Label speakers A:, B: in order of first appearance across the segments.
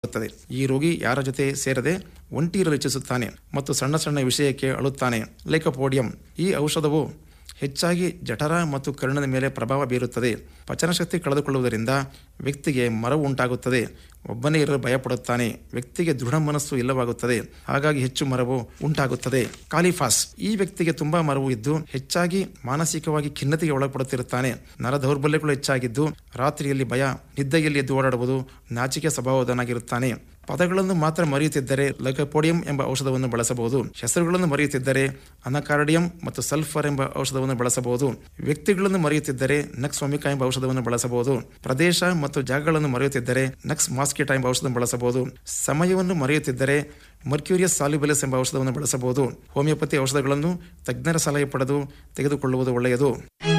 A: ಉಂಟಾಗುತ್ತದೆ ಈ ರೋಗಿ ಯಾರ ಜೊತೆ ಸೇರದೆ ಒಂಟಿ ಇರಲು ಇಚ್ಛಿಸುತ್ತಾನೆ ಮತ್ತು ಸಣ್ಣ ಸಣ್ಣ ವಿಷಯಕ್ಕೆ ಅಳುತ್ತಾನೆ ಲೈಕೋಪೋಡಿಯಂ ಈ ಔಷಧವು ಹೆಚ್ಚಾಗಿ ಜಠರ ಮತ್ತು ಕರುಳಿನ ಮೇಲೆ ಪ್ರಭಾವ ಬೀರುತ್ತದೆ ಪಚನಶಕ್ತಿ ಕಳೆದುಕೊಳ್ಳುವುದರಿಂದ ವ್ಯಕ್ತಿಗೆ ಮರವು ಉಂಟಾಗುತ್ತದೆ ಒಬ್ಬನೇ ಇರಲು ಭಯಪಡುತ್ತಾನೆ ವ್ಯಕ್ತಿಗೆ ದೃಢ ಮನಸ್ಸು ಇಲ್ಲವಾಗುತ್ತದೆ ಹಾಗಾಗಿ ಹೆಚ್ಚು ಮರವು ಉಂಟಾಗುತ್ತದೆ ಕಾಲಿಫಾಸ್ ಈ ವ್ಯಕ್ತಿಗೆ ತುಂಬಾ ಮರವು ಇದ್ದು ಹೆಚ್ಚಾಗಿ ಮಾನಸಿಕವಾಗಿ ಖಿನ್ನತೆಗೆ ಒಳಪಡುತ್ತಿರುತ್ತಾನೆ ನರ ದೌರ್ಬಲ್ಯಗಳು ಹೆಚ್ಚಾಗಿದ್ದು ರಾತ್ರಿಯಲ್ಲಿ ಭಯ ನಿದ್ದೆಯಲ್ಲಿ ಎದ್ದು ಓಡಾಡುವುದು ನಾಚಿಕೆ ಸ್ವಭಾವದನಾಗಿರುತ್ತಾನೆ ಪದಗಳನ್ನು ಮಾತ್ರ ಮರೆಯುತ್ತಿದ್ದರೆ ಲೈಕೋಪೋಡಿಯಂ ಎಂಬ ಔಷಧವನ್ನು ಬಳಸಬಹುದು ಹೆಸರುಗಳನ್ನು ಮರೆಯುತ್ತಿದ್ದರೆ ಅನಕಾರ್ಡಿಯಂ ಮತ್ತು ಸಲ್ಫರ್ ಎಂಬ ಔಷಧವನ್ನು ಬಳಸಬಹುದು ವ್ಯಕ್ತಿಗಳನ್ನು ಮರೆಯುತ್ತಿದ್ದರೆ ನಕ್ಸ್ ಒಮಿಕಾ ಎಂಬ ಔಷಧವನ್ನು ಬಳಸಬಹುದು ಪ್ರದೇಶ ಮತ್ತು ಜಾಗಗಳನ್ನು ಮರೆಯುತ್ತಿದ್ದರೆ ನಕ್ಸ್ ಮಾಸ್ಕಿಟಾ ಎಂಬ ಔಷಧವನ್ನು ಬಳಸಬಹುದು ಸಮಯವನ್ನು ಮರೆಯುತ್ತಿದ್ದರೆ ಮರ್ಕ್ಯೂರಿಯಸ್ ಸಾಲ್ಯುಬಲಸ್ ಎಂಬ ಔಷಧವನ್ನು ಬಳಸಬಹುದು ಹೋಮಿಯೋಪತಿ ಔಷಧಗಳನ್ನು ತಜ್ಞರ ಸಲಹೆ ಪಡೆದು ತೆಗೆದುಕೊಳ್ಳುವುದು ಒಳ್ಳೆಯದು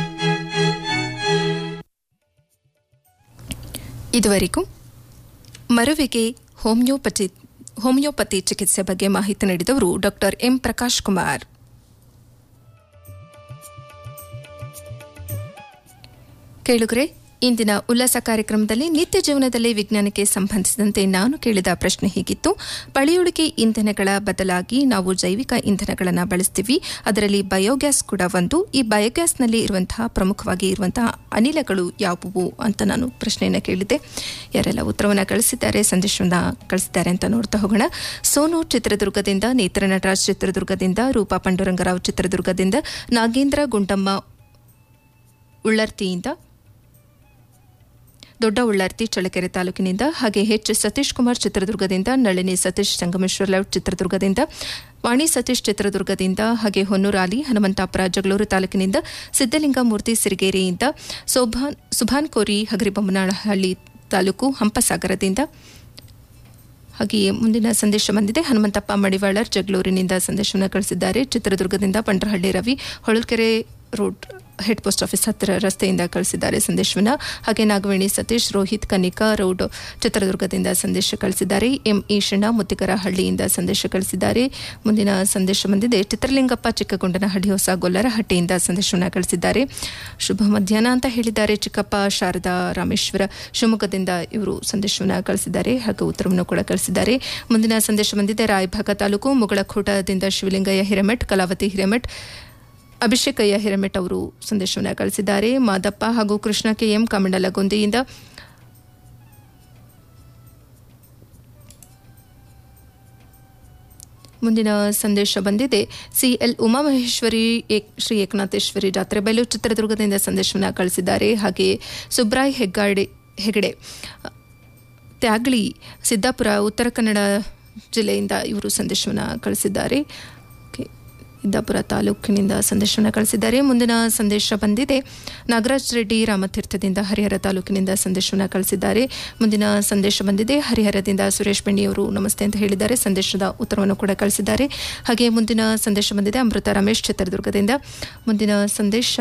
B: ಇದುವರೆಗೂ ಮರುವಿಗೆ ಹೋಮಿಯೋಪತಿ ಹೋಮಿಯೋಪತಿ ಚಿಕಿತ್ಸೆ ಬಗ್ಗೆ ಮಾಹಿತಿ ನೀಡಿದವರು ಡಾಕ್ಟರ್ ಎಂ ಪ್ರಕಾಶ್ ಕುಮಾರ್ ಕೇಳುಗರೆ ಇಂದಿನ ಉಲ್ಲಾಸ ಕಾರ್ಯಕ್ರಮದಲ್ಲಿ ನಿತ್ಯ ಜೀವನದಲ್ಲಿ ವಿಜ್ಞಾನಕ್ಕೆ ಸಂಬಂಧಿಸಿದಂತೆ ನಾನು ಕೇಳಿದ ಪ್ರಶ್ನೆ ಹೀಗಿತ್ತು ಪಳೆಯುಳಿಕೆ ಇಂಧನಗಳ ಬದಲಾಗಿ ನಾವು ಜೈವಿಕ ಇಂಧನಗಳನ್ನು ಬಳಸ್ತೀವಿ ಅದರಲ್ಲಿ ಬಯೋಗ್ಯಾಸ್ ಕೂಡ ಒಂದು ಈ ಬಯೋಗ್ಯಾಸ್ನಲ್ಲಿ ಇರುವಂತಹ ಪ್ರಮುಖವಾಗಿ ಇರುವಂತಹ ಅನಿಲಗಳು ಯಾವುವು ಅಂತ ನಾನು ಪ್ರಶ್ನೆಯನ್ನು ಕೇಳಿದ್ದೆ ಯಾರೆಲ್ಲ ಉತ್ತರವನ್ನು ಕಳಿಸಿದ್ದಾರೆ ಸಂದೇಶವನ್ನು ಕಳಿಸಿದ್ದಾರೆ ಅಂತ ನೋಡ್ತಾ ಹೋಗೋಣ ಸೋನು ಚಿತ್ರದುರ್ಗದಿಂದ ನೇತ್ರ ನಟರಾಜ್ ಚಿತ್ರದುರ್ಗದಿಂದ ರೂಪಾ ಪಾಂಡುರಂಗರಾವ್ ಚಿತ್ರದುರ್ಗದಿಂದ ನಾಗೇಂದ್ರ ಗುಂಡಮ್ಮ ಉಳ್ಳರ್ತಿಯಿಂದ ದೊಡ್ಡ ಉಳ್ಳಾರ್ತಿ ಚಳ್ಳಕೆರೆ ತಾಲೂಕಿನಿಂದ ಹಾಗೆ ಎಚ್ ಸತೀಶ್ ಕುಮಾರ್ ಚಿತ್ರದುರ್ಗದಿಂದ ನಳಿನಿ ಸತೀಶ್ ಸಂಗಮೇಶ್ವರ ಲೇಔಟ್ ಚಿತ್ರದುರ್ಗದಿಂದ ವಾಣಿ ಸತೀಶ್ ಚಿತ್ರದುರ್ಗದಿಂದ ಹಾಗೆ ಹೊನ್ನೂರಾಲಿ ಹನುಮಂತಾಪುರ ಜಗಳೂರು ತಾಲೂಕಿನಿಂದ ಸಿದ್ದಲಿಂಗಮೂರ್ತಿ ಸಿರಿಗೇರಿಯಿಂದ ಸೋಭಾನ್ ಸುಭಾನ್ ಕೋರಿ ಹಗರಿಬೊಮ್ಮನಹಳ್ಳಿ ತಾಲೂಕು ಹಂಪಸಾಗರದಿಂದ ಹಾಗೆಯೇ ಮುಂದಿನ ಸಂದೇಶ ಬಂದಿದೆ ಹನುಮಂತಪ್ಪ ಮಡಿವಾಳರ್ ಜಗಳೂರಿನಿಂದ ಸಂದೇಶವನ್ನು ಕಳಿಸಿದ್ದಾರೆ ಚಿತ್ರದುರ್ಗದಿಂದ Pandrahalli Ravi Holalkere road head post office ಹತ್ತಿರ ರಸ್ತೆಯಿಂದ ಕಳಿಸಿದ್ದಾರೆ ಸಂದೇಶವನ್ನು ಹಾಗೆ ನಾಗವೇಣಿ ಸತೀಶ್ ರೋಹಿತ್ ಕನಿಕಾ ರೋಡ್ ಚಿತ್ರದುರ್ಗದಿಂದ ಸಂದೇಶ ಕಳಿಸಿದ್ದಾರೆ ಎಂ ಈಶಣ್ಣ ಮುತ್ತಿಗರಹಳ್ಳಿಯಿಂದ ಸಂದೇಶ ಕಳಿಸಿದ್ದಾರೆ ಮುಂದಿನ ಸಂದೇಶ ಬಂದಿದೆ ಚಿತ್ರಲಿಂಗಪ್ಪ ಚಿಕ್ಕಗೊಂಡನಹಳ್ಳಿ ಹೊಸ ಗೊಲ್ಲರಹಟ್ಟಿಯಿಂದ ಸಂದೇಶವನ್ನು ಕಳಿಸಿದ್ದಾರೆ ಶುಭ ಮಧ್ಯಾಹ್ನ ಅಂತ ಹೇಳಿದ್ದಾರೆ ಚಿಕ್ಕಪ್ಪ ಶಾರದಾ ರಾಮೇಶ್ವರ ಶಿವಮೊಗ್ಗದಿಂದ ಇವರು ಸಂದೇಶವನ್ನು ಕಳಿಸಿದ್ದಾರೆ ಹಾಗೂ ಉತ್ತರವನ್ನು ಕೂಡ ಕಳಿಸಿದ್ದಾರೆ ಮುಂದಿನ ಸಂದೇಶ ಬಂದಿದೆ ರಾಯಭಾಗ ತಾಲೂಕು ಮುಗಳಖೋಟದಿಂದ ಶಿವಲಿಂಗಯ್ಯ ಹಿರೇಮಠ್ ಕಲಾವತಿ ಹಿರೇಮಠ್ ಅಭಿಷೇಕಯ್ಯ ಹಿರೇಮಠ್ ಅವರು ಸಂದೇಶವನ್ನು ಕಳಿಸಿದ್ದಾರೆ ಮಾದಪ್ಪ ಹಾಗೂ ಕೃಷ್ಣ ಕೆ ಎಂ ಕಮಂಡಲಗೊಂದಿಯಿಂದ ಮುಂದಿನ ಸಂದೇಶ ಬಂದಿದೆ ಸಿಎಲ್ ಉಮಾಮಹೇಶ್ವರಿ ಏಕ್- ಶ್ರೀ ಏಕನಾಥೇಶ್ವರಿ ಜಾತ್ರೆ ಬಯಲು ಚಿತ್ರದುರ್ಗದಿಂದ ಸಂದೇಶವನ್ನು ಕಳಿಸಿದ್ದಾರೆ ಹಾಗೆ ಸುಬ್ರಾಯ್ ಹೆಗ್ಗಾಡೆ ಹೆಗಡೆ ತ್ಯಾಗ್ಳಿ ಸಿದ್ದಾಪುರ ಉತ್ತರ ಕನ್ನಡ ಜಿಲ್ಲೆಯಿಂದ ಇವರು ಸಂದೇಶವನ್ನು ಕಳಿಸಿದ್ದಾರೆ ಓಕೆ. ಸಿದ್ದಾಪುರ ತಾಲೂಕಿನಿಂದ ಸಂದೇಶವನ್ನು ಕಳಿಸಿದ್ದಾರೆ ಮುಂದಿನ ಸಂದೇಶ ಬಂದಿದೆ ನಾಗರಾಜ್ ರೆಡ್ಡಿ ರಾಮತೀರ್ಥದಿಂದ ಹರಿಹರ ತಾಲೂಕಿನಿಂದ ಸಂದೇಶವನ್ನು ಕಳಿಸಿದ್ದಾರೆ ಮುಂದಿನ ಸಂದೇಶ ಬಂದಿದೆ ಹರಿಹರದಿಂದ ಸುರೇಶ್ ಬೆಣ್ಣಿಯವರು ನಮಸ್ತೆ ಅಂತ ಹೇಳಿದ್ದಾರೆ ಸಂದೇಶದ ಉತ್ತರವನ್ನು ಕೂಡ ಕಳಿಸಿದ್ದಾರೆ ಹಾಗೆ ಮುಂದಿನ ಸಂದೇಶ ಬಂದಿದೆ ಅಮೃತ ರಮೇಶ್ ಚಿತ್ರದುರ್ಗದಿಂದ ಮುಂದಿನ ಸಂದೇಶ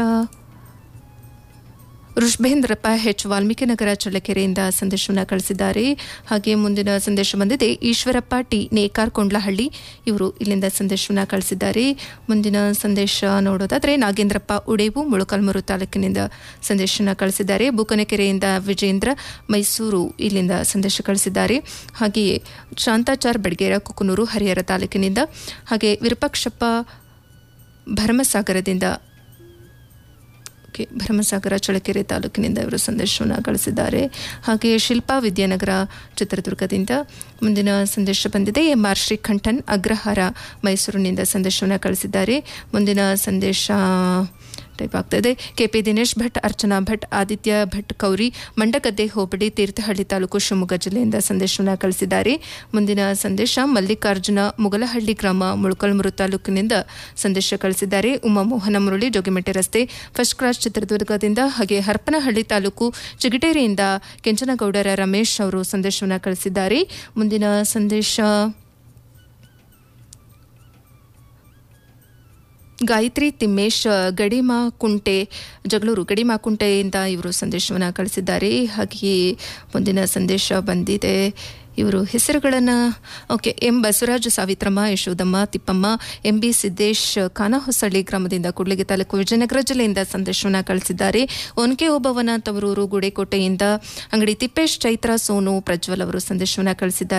B: ಋಷಭೇಂದ್ರಪ್ಪ ಹೆಚ್ ವಾಲ್ಮೀಕಿ ನಗರ ಚಳ್ಳಕೆರೆಯಿಂದ ಸಂದೇಶವನ್ನು ಕಳಿಸಿದ್ದಾರೆ ಹಾಗೆ ಮುಂದಿನ ಸಂದೇಶ ಬಂದಿದೆ ಈಶ್ವರಪ್ಪ ಟಿ ನೇಕಾರ್ ಕೊಂಡ್ಲಹಳ್ಳಿ ಇವರು ಇಲ್ಲಿಂದ ಸಂದೇಶವನ್ನು ಕಳಿಸಿದ್ದಾರೆ ಮುಂದಿನ ಸಂದೇಶ ನೋಡೋದಾದ್ರೆ ನಾಗೇಂದ್ರಪ್ಪ ಉಡೇವು ಮೊಳಕಾಲ್ಮೂರು ತಾಲೂಕಿನಿಂದ ಸಂದೇಶನ ಕಳಿಸಿದ್ದಾರೆ ಬೂಕನಕೆರೆಯಿಂದ ವಿಜೇಂದ್ರ ಮೈಸೂರು ಇಲ್ಲಿಂದ ಸಂದೇಶ ಕಳಿಸಿದ್ದಾರೆ ಹಾಗೆಯೇ ಶಾಂತಾಚಾರ್ ಬೆಡಗೇರ ಕುಕನೂರು ಹರಿಹರ ತಾಲೂಕಿನಿಂದ ಹಾಗೆ ವಿರೂಪಾಕ್ಷಪ್ಪ ಭರಮಸಾಗರದಿಂದ ಓಕೆ ಭರಮಸಾಗರ ಚಳ್ಳಕೆರೆ ತಾಲೂಕಿನಿಂದ ಇವರು ಸಂದೇಶವನ್ನು ಕಳಿಸಿದ್ದಾರೆ ಹಾಗೆ ಶಿಲ್ಪಾ ವಿದ್ಯಾನಗರ ಚಿತ್ರದುರ್ಗದಿಂದ ಮುಂದಿನ ಸಂದೇಶ ಬಂದಿದೆ ಎಂ ಆರ್ ಶ್ರೀಕಂಠನ್ ಅಗ್ರಹಾರ ಮೈಸೂರಿನಿಂದ ಸಂದೇಶವನ್ನು ಕಳಿಸಿದ್ದಾರೆ ಮುಂದಿನ ಸಂದೇಶ ಟೈಪ್ ಆಗ್ತಾಯಿದೆ ಕೆಪಿ ದಿನೇಶ್ ಭಟ್ ಅರ್ಚನಾ ಭಟ್ ಆದಿತ್ಯ ಭಟ್ ಕೌರಿ ಮಂಡಗದ್ದೆ ಹೋಬಳಿ ತೀರ್ಥಹಳ್ಳಿ ತಾಲೂಕು ಶಿವಮೊಗ್ಗ ಜಿಲ್ಲೆಯಿಂದ ಸಂದೇಶವನ್ನು ಕಳಿಸಿದ್ದಾರೆ ಮುಂದಿನ ಸಂದೇಶ ಮಲ್ಲಿಕಾರ್ಜುನ ಮುಗಲಹಳ್ಳಿ ಗ್ರಾಮ ಮೊಳಕಲ್ಮೂರು ತಾಲೂಕಿನಿಂದ ಸಂದೇಶ ಕಳಿಸಿದ್ದಾರೆ ಉಮಾ ಮೋಹನ ಮುರಳಿ ಜೋಗಿಮೆಟ್ಟೆ ರಸ್ತೆ ಫಸ್ಟ್ ಕ್ಲಾಸ್ ಚಿತ್ರದುರ್ಗದಿಂದ ಹಾಗೆ ಹರಪನಹಳ್ಳಿ ತಾಲೂಕು ಚಿಗಟೇರಿಯಿಂದ ಕೆಂಚನಗೌಡರ ರಮೇಶ್ ಅವರು ಸಂದೇಶವನ್ನು ಕಳಿಸಿದ್ದಾರೆ ಮುಂದಿನ ಸಂದೇಶ ಗಾಯತ್ರಿ ತಿಮ್ಮೇಶ್ ಗಡಿಮಾ ಕುಂಟೆ ಜಗಳೂರು ಗಡಿಮಾ ಕುಂಟೆಯಿಂದ ಇವರು ಸಂದೇಶವನ್ನು ಕಳಿಸಿದ್ದಾರೆ ಹಾಗೆಯೇ ಮುಂದಿನ ಸಂದೇಶ ಬಂದಿದೆ ಇವರು ಹೆಸರುಗಳನ್ನು okay M Basavaraj Savitramma Yashodamma Thippamma M B Siddesh Khanahosahalli ಗ್ರಾಮದಿಂದ ಕೂಡ್ಲಿಗಿ ತಾಲೂಕು ವಿಜಯನಗರ ಜಿಲ್ಲೆಯಿಂದ ಸಂದೇಶವನ್ನು ಕಳಿಸಿದ್ದಾರೆ ಒನ್ಕೆ ಓಬವ್ವನ ತವರೂರು ಗುಡೇಕೋಟೆಯಿಂದ ಅಂಗಡಿ ತಿಪ್ಪೇಶ್ ಚೈತ್ರ ಸೋನು ಪ್ರಜ್ವಲ್ ಅವರು ಸಂದೇಶವನ್ನು ಕಳಿಸಿದ್ದಾರೆ